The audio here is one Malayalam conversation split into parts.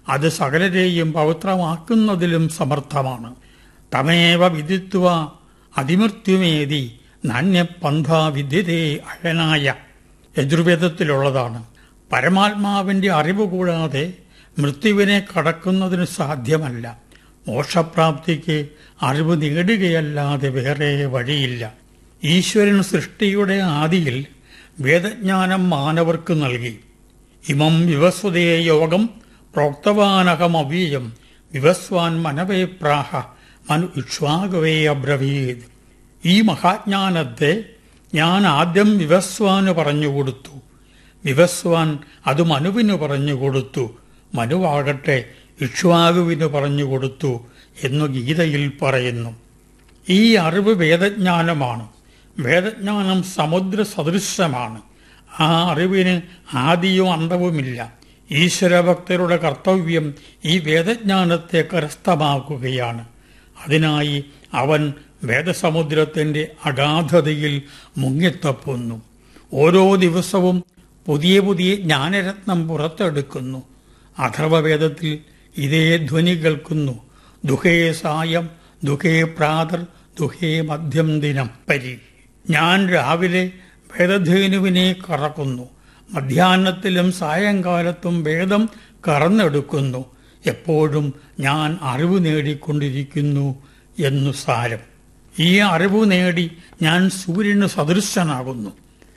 അത് സകലരെയും പവിത്രമാക്കുന്നതിലും സമർത്ഥമാണ് തമേവ വിദിത്വ അതിമൃത്യുമേതി നാണ്യപന്ഥ വിദ്യതേ അഴനായ യജുർവേദത്തിലുള്ളതാണ് പരമാത്മാവിന്റെ അറിവ് കൂടാതെ മൃത്യുവിനെ കടക്കുന്നതിന് സാധ്യമല്ല മോക്ഷപ്രാപ്തിക്ക് അറിവ് നേടുകയല്ലാതെ വേറെ വഴിയില്ല ഈശ്വരൻ സൃഷ്ടിയുടെ ആദിയിൽ വേദജ്ഞാനം മാനവർക്ക് നൽകി ഇമം വിവസ്വതേ യോഗം പ്രോക്തവാനഹമവീയം വിവസ്വാൻ മനവേ പ്രാഹ മനു ഇക്ഷ്വാകവേ അബ്രവീത് ഈ മഹാജ്ഞാനത്തെ ഞാൻ ആദ്യം വിവസ്വാന് പറഞ്ഞുകൊടുത്തു വിവസ്വാൻ അത് മനുവിന് പറഞ്ഞുകൊടുത്തു മനുവാകട്ടെ ഇക്ഷ്വാകുവിന് പറഞ്ഞുകൊടുത്തു എന്നു ഗീതയിൽ പറയുന്നു ഈ അറിവ് വേദജ്ഞാനമാണ് വേദജ്ഞാനം സമുദ്ര സദൃശമാണ് ആ അറിവിന് ആദിയും അന്തവുമില്ല ഈശ്വരഭക്തരുടെ കർത്തവ്യം ഈ വേദജ്ഞാനത്തെ കരസ്ഥമാക്കുകയാണ് അതിനായി അവൻ വേദസമുദ്രത്തിന്റെ അഗാധതയിൽ മുങ്ങിത്തപ്പുന്നു ഓരോ ദിവസവും പുതിയ പുതിയ ജ്ഞാനരത്നം പുറത്തെടുക്കുന്നു അഥർവവേദത്തിൽ ഇതേ ധ്വനി കേൾക്കുന്നു ദുഃഖേ സായം ദുഃഖേ പ്രാതർ ദുഃഖേ മധ്യം ദിനം പരി ഞാൻ രാവിലെ വേദധേനുവിനെ കറക്കുന്നു മധ്യാഹ്നത്തിലും സായങ്കാലത്തും വേദം കറന്നെടുക്കുന്നു എപ്പോഴും ഞാൻ അറിവ് നേടിക്കൊണ്ടിരിക്കുന്നു എന്നു സാരം ഈ അറിവ് നേടി ഞാൻ സൂര്യന് സദൃശനാകുന്നു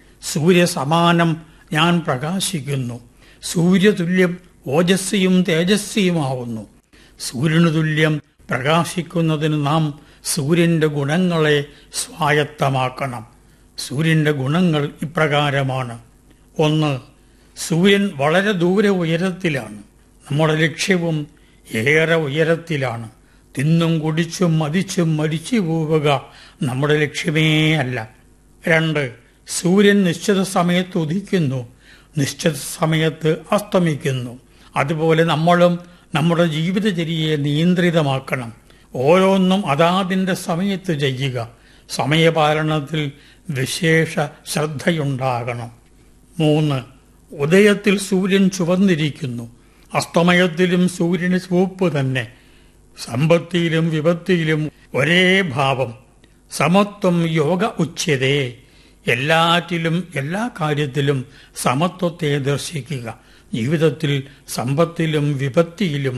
സൂര്യസമാനം ഞാൻ പ്രകാശിക്കുന്നു സൂര്യതുല്യം ഓജസ്വിയും തേജസ്വിയുമാവുന്നു സൂര്യനു തുല്യം പ്രകാശിക്കുന്നതിന് നാം സൂര്യന്റെ ഗുണങ്ങളെ സ്വായത്തമാക്കണം സൂര്യന്റെ ഗുണങ്ങൾ ഇപ്രകാരമാണ് ഒന്ന് സൂര്യൻ വളരെ ദൂരെ ഉയരത്തിലാണ് നമ്മുടെ ലക്ഷ്യവും ഏറെ ഉയരത്തിലാണ് തിന്നും കുടിച്ചും മതിച്ചും മരിച്ചു പോവുക നമ്മുടെ ലക്ഷ്യമേ അല്ല രണ്ട് സൂര്യൻ നിശ്ചിത സമയത്ത് ഉദിക്കുന്നു നിശ്ചിത സമയത്ത് അസ്തമിക്കുന്നു അതുപോലെ നമ്മളും നമ്മുടെ ജീവിതചര്യയെ നിയന്ത്രിതമാക്കണം ഓരോന്നും അതാതിൻ്റെ സമയത്ത് ചെയ്യുക സമയപാലനത്തിൽ വിശേഷ ശ്രദ്ധയുണ്ടാകണം മൂന്ന് ഉദയത്തിൽ സൂര്യൻ ചുവന്നിരിക്കുന്നു അസ്തമയത്തിലും സൂര്യന് ചുവപ്പ് തന്നെ സമ്പത്തിയിലും വിപത്തിയിലും ഒരേ ഭാവം സമത്വം യോഗ ഉച്യതേ എല്ലാറ്റിലും എല്ലാ കാര്യത്തിലും സമത്വത്തെ ദർശിക്കുക ജീവിതത്തിൽ സമ്പത്തിലും വിപത്തിയിലും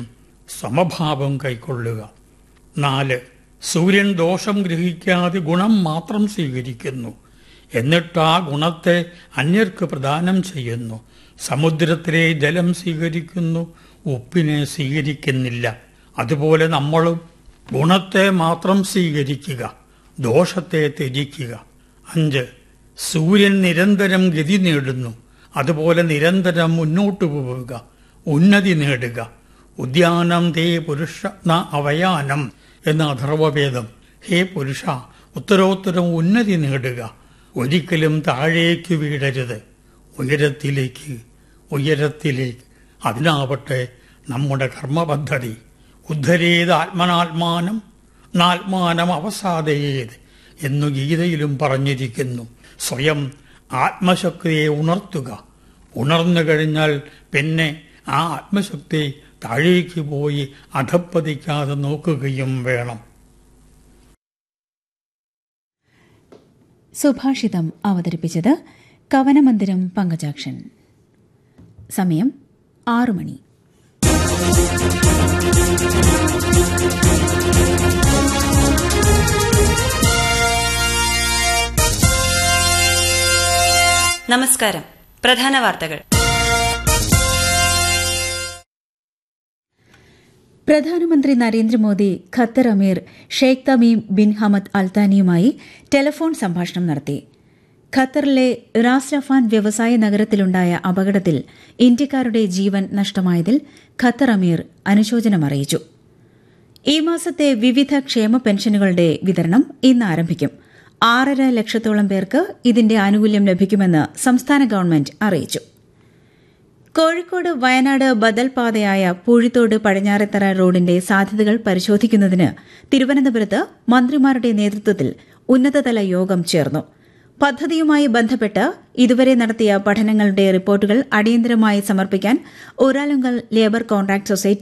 സമഭാവം കൈക്കൊള്ളുക നാല് സൂര്യൻ ദോഷം ഗ്രഹിക്കാതെ ഗുണം മാത്രം സ്വീകരിക്കുന്നു എന്നിട്ട് ആ ഗുണത്തെ അന്യർക്ക് പ്രദാനം ചെയ്യുന്നു സമുദ്രത്തിലെ ജലം സ്വീകരിക്കുന്നു ഉപ്പിനെ സ്വീകരിക്കുന്നില്ല അതുപോലെ നമ്മളും ഗുണത്തെ മാത്രം സ്വീകരിക്കുക ദോഷത്തെ ത്യജിക്കുക അഞ്ച് സൂര്യൻ നിരന്തരം ഗതി നേടുന്നു അതുപോലെ നിരന്തരം മുന്നോട്ടു പോവുക ഉന്നതി നേടുക ഉദ്യാനം തേ പുരുഷ ന അവയാനം എന്ന അഥർവവേദം ഹേ പുരുഷ ഉത്തരോത്തരം ഉന്നതി നേടുക ഒരിക്കലും താഴേക്ക് വീഴരുത് ഉയരത്തിലേക്ക് ഉയരത്തിലേക്ക് അതിനാവട്ടെ നമ്മുടെ കർമ്മപദ്ധതി ഉദ്ധരേത് ആത്മനാത്മാനം നാത്മാനം അവസാദയേത് എന്നു ഗീതയിലും പറഞ്ഞിരിക്കുന്നു സ്വയം ആത്മശക്തിയെ ഉണർത്തുക ഉണർന്നു കഴിഞ്ഞാൽ പിന്നെ ആ ആത്മശക്തി താഴേക്ക് പോയി അധപ്പതിക്കാതെ നോക്കുകയും വേണം സുഭാഷിതം അവതരിപ്പിച്ചത് കവനമന്ദിരം പങ്കജാക്ഷൻ സമയം ആറു മണി നമസ്കാരം പ്രധാന വാർത്തകൾ പ്രധാനമന്ത്രി നരേന്ദ്രമോദി ഖത്തർ അമീർ ഷെയ്ഖ് തമീം ബിൻ ഹമദ് അൽത്താനിയുമായി ടെലിഫോൺ സംഭാഷണം നടത്തി ഖത്തറിലെ റാസ് ലഫാൻ വ്യവസായ നഗരത്തിലുണ്ടായ അപകടത്തിൽ ഇന്ത്യക്കാരുടെ ജീവൻ നഷ്ടമായതിൽ ഖത്തർ അമീർ അനുശോചനം അറിയിച്ചു ഈ മാസത്തെ വിവിധ ക്ഷേമ പെൻഷനുകളുടെ വിതരണം ഇന്ന് ആരംഭിക്കും ആറര ലക്ഷത്തോളം പേർക്ക് ഇതിന്റെ ആനുകൂല്യം ലഭിക്കുമെന്ന് സംസ്ഥാന ഗവൺമെന്റ് അറിയിച്ചു കോഴിക്കോട് വയനാട് ബദൽ പാതയായ പൂഴിത്തോട് പടിഞ്ഞാറത്തറ റോഡിന്റെ സാധ്യതകൾ പരിശോധിക്കുന്നതിന് തിരുവനന്തപുരത്ത് മന്ത്രിമാരുടെ നേതൃത്വത്തിൽ ഉന്നതതല യോഗം ചേർന്നു പദ്ധതിയുമായി ബന്ധപ്പെട്ട് ഇതുവരെ നടത്തിയ പഠനങ്ങളുടെ റിപ്പോർട്ടുകൾ അടിയന്തരമായി സമർപ്പിക്കാൻ ഊരാലുങ്കൽ ലേബർ കോൺട്രാക്ട് സൊസൈറ്റി